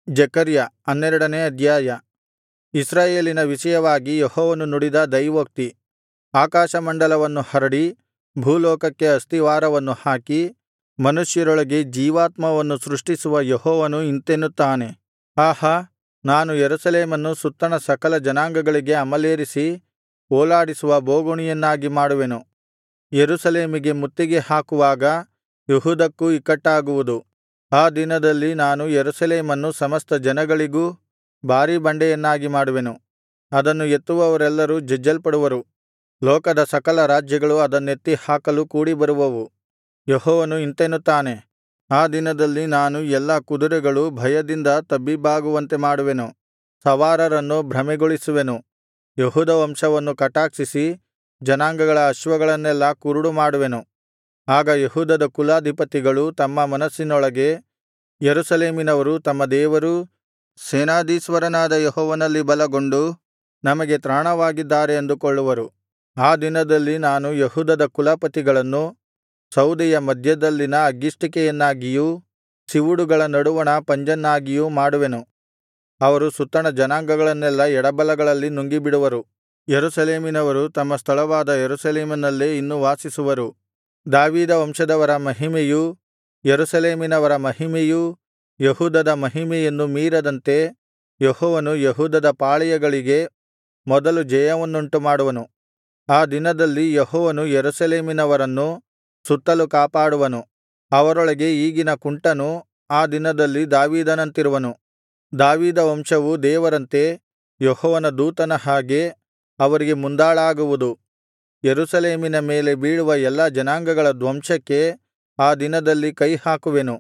ಜೆಕರ್ಯ ಹನ್ನೆರಡನೇ ಅಧ್ಯಾಯ ಇಸ್ರಾಯೇಲಿನ ವಿಷಯವಾಗಿ ಯೆಹೋವನು ನುಡಿದ ದೈವೋಕ್ತಿ ಆಕಾಶಮಂಡಲವನ್ನು ಹರಡಿ ಭೂಲೋಕಕ್ಕೆ ಅಸ್ತಿವಾರವನ್ನು ಹಾಕಿ ಮನುಷ್ಯರೊಳಗೆ ಜೀವಾತ್ಮವನ್ನು ಸೃಷ್ಟಿಸುವ ಯೆಹೋವನು ಇಂತೆನ್ನುತ್ತಾನೆ ಆಹಾ ನಾನು ಯೆರೂಸಲೇಮನ್ನು ಸುತ್ತಣ ಸಕಲ ಜನಾಂಗಗಳಿಗೆ ಅಮಲೇರಿಸಿ ಓಲಾಡಿಸುವ ಬೋಗುಣಿಯನ್ನಾಗಿ ಮಾಡುವೆನು ಯೆರೂಸಲೇಮಿಗೆ ಮುತ್ತಿಗೆ ಹಾಕುವಾಗ ಯೆಹೂದಕ್ಕೂ ಇಕ್ಕಟ್ಟಾಗುವುದು ಆ ದಿನದಲ್ಲಿ ನಾನು ಯೆರೂಸಲೇಮನ್ನು ಸಮಸ್ತ ಜನಗಳಿಗೂ ಭಾರೀ ಬಂಡೆಯನ್ನಾಗಿ ಮಾಡುವೆನು ಅದನ್ನು ಎತ್ತುವವರೆಲ್ಲರೂ ಜಜ್ಜಲ್ಪಡುವರು ಲೋಕದ ಸಕಲ ರಾಜ್ಯಗಳು ಅದನ್ನೆತ್ತಿ ಹಾಕಲು ಕೂಡಿಬರುವವು ಯೆಹೋವನು ಇಂತೆನ್ನುತ್ತಾನೆ ಆ ದಿನದಲ್ಲಿ ನಾನು ಎಲ್ಲಾ ಕುದುರೆಗಳು ಭಯದಿಂದ ತಬ್ಬಿಬ್ಬಾಗುವಂತೆ ಮಾಡುವೆನು ಸವಾರರನ್ನು ಭ್ರಮೆಗೊಳಿಸುವೆನು ಯೆಹೂದ ವಂಶವನ್ನು ಕಟಾಕ್ಷಿಸಿ ಜನಾಂಗಗಳ ಅಶ್ವಗಳನ್ನೆಲ್ಲಾ ಕುರುಡು ಮಾಡುವೆನು ಆಗ ಯೆಹೂದದ ಕುಲಾಧಿಪತಿಗಳು ತಮ್ಮ ಮನಸ್ಸಿನೊಳಗೆ ಯೆರೂಸಲೇಮಿನವರು ತಮ್ಮ ದೇವರೂ ಸೇನಾಧೀಶ್ವರನಾದ ಯೆಹೋವನಲ್ಲಿ ಬಲಗೊಂಡು ನಮಗೆ ತ್ರಾಣವಾಗಿದ್ದಾರೆ ಅಂದುಕೊಳ್ಳುವರು ಆ ದಿನದಲ್ಲಿ ನಾನು ಯೆಹೂದದ ಕುಲಪತಿಗಳನ್ನು ಸೌದೆಯ ಮಧ್ಯದಲ್ಲಿನ ಅಗ್ಗಿಷ್ಟಿಕೆಯನ್ನಾಗಿಯೂ ಸಿವುಡುಗಳ ನಡುವಣ ಪಂಜನ್ನಾಗಿಯೂ ಮಾಡುವೆನು ಅವರು ಸುತ್ತಣ ಜನಾಂಗಗಳನ್ನೆಲ್ಲಾ ಎಡಬಲಗಳಲ್ಲಿ ನುಂಗಿಬಿಡುವರು ಯೆರೂಸಲೇಮಿನವರು ತಮ್ಮ ಸ್ಥಳವಾದ ಯೆರೂಸಲೇಮಿನಲ್ಲೇ ಇನ್ನು ವಾಸಿಸುವರು ದಾವೀದ ವಂಶದವರ ಮಹಿಮೆಯೂ ಯೆರೂಸಲೇಮಿನವರ ಮಹಿಮೆಯೂ ಯೆಹೂದದ ಮಹಿಮೆಯನ್ನು ಮೀರದಂತೆ ಯೆಹೋವನು ಯೆಹೂದದ ಪಾಳೆಯಗಳಿಗೆ ಮೊದಲು ಜಯವನ್ನುಂಟುಮಾಡುವನು ಆ ದಿನದಲ್ಲಿ ಯೆಹೋವನು ಯೆರೂಸಲೇಮಿನವರನ್ನು ಸುತ್ತಲು ಕಾಪಾಡುವನು ಅವರೊಳಗೆ ಈಗಿನ ಕುಂಟನು ಆ ದಿನದಲ್ಲಿ ದಾವೀದನಂತಿರುವನು ದಾವೀದ ವಂಶವು ದೇವರಂತೆ ಯೆಹೋವನ ದೂತನ ಹಾಗೆ ಅವರಿಗೆ ಮುಂದಾಳಾಗುವುದು ಯೆರೂಸಲೇಮಿನ ಮೇಲೆ ಬೀಳುವ ಎಲ್ಲಾ ಜನಾಂಗಗಳ ಧ್ವಂಸಕ್ಕೆ ಆ ದಿನದಲ್ಲಿ ಕೈಹಾಕುವೆನು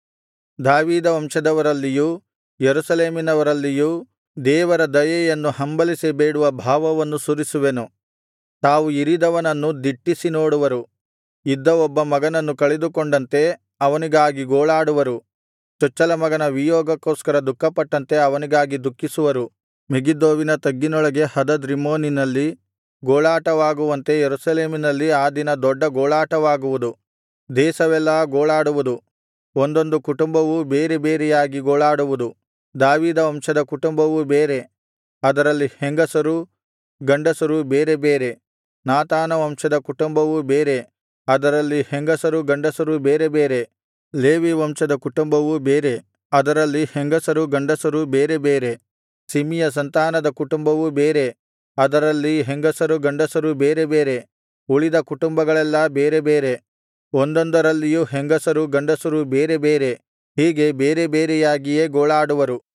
ದಾವೀದ ವಂಶದವರಲ್ಲಿಯೂ ಯೆರೂಸಲೇಮಿನವರಲ್ಲಿಯೂ ದೇವರ ದಯೆಯನ್ನು ಹಂಬಲಿಸಿ ಬೇಡುವ ಭಾವವನ್ನು ಸುರಿಸುವೆನು ತಾವು ಇರಿದವನನ್ನು ದಿಟ್ಟಿಸಿ ನೋಡುವರು ಇದ್ದ ಒಬ್ಬ ಮಗನನ್ನು ಕಳೆದುಕೊಂಡಂತೆ ಅವನಿಗಾಗಿ ಗೋಳಾಡುವರು ಚೊಚ್ಚಲ ಮಗನ ವಿಯೋಗಕ್ಕೋಸ್ಕರ ದುಃಖಪಟ್ಟಂತೆ ಅವನಿಗಾಗಿ ದುಃಖಿಸುವರು ಮೆಗಿದ್ದೋವಿನ ತಗ್ಗಿನೊಳಗೆ ಹದದ್ ರಿಮ್ಮೋನಿನಲ್ಲಿ ಗೋಳಾಟವಾಗುವಂತೆ ಯೆರೂಸಲೇಮಿನಲ್ಲಿ ಆ ದಿನ ದೊಡ್ಡ ಗೋಳಾಟವಾಗುವುದು ದೇಶವೆಲ್ಲಾ ಗೋಳಾಡುವುದು ಒಂದೊಂದು ಕುಟುಂಬವೂ ಬೇರೆ ಬೇರೆಯಾಗಿ ಗೋಳಾಡುವುದು ದಾವೀದ ವಂಶದ ಕುಟುಂಬವು ಬೇರೆ ಅದರಲ್ಲಿ ಹೆಂಗಸರೂ ಗಂಡಸರೂ ಬೇರೆ ಬೇರೆ ನಾತಾನ ವಂಶದ ಕುಟುಂಬವು ಬೇರೆ ಅದರಲ್ಲಿ ಹೆಂಗಸರೂ ಗಂಡಸರೂ ಬೇರೆ ಬೇರೆ ಲೇವಿ ವಂಶದ ಕುಟುಂಬವು ಬೇರೆ ಅದರಲ್ಲಿ ಹೆಂಗಸರೂ ಗಂಡಸರೂ ಬೇರೆ ಬೇರೆ ಸಿಮಿಯ ಸಂತಾನದ ಕುಟುಂಬವು ಬೇರೆ ಅದರಲ್ಲಿ ಹೆಂಗಸರು ಗಂಡಸರು ಬೇರೆ ಬೇರೆ ಉಳಿದ ಕುಟುಂಬಗಳೆಲ್ಲಾ ಬೇರೆ ಬೇರೆ ಒಂದೊಂದರಲ್ಲಿಯೂ ಹೆಂಗಸರು ಗಂಡಸರು ಬೇರೆ ಬೇರೆ ಹೀಗೆ ಬೇರೆ ಬೇರೆಯಾಗಿಯೇ ಗೋಳಾಡುವರು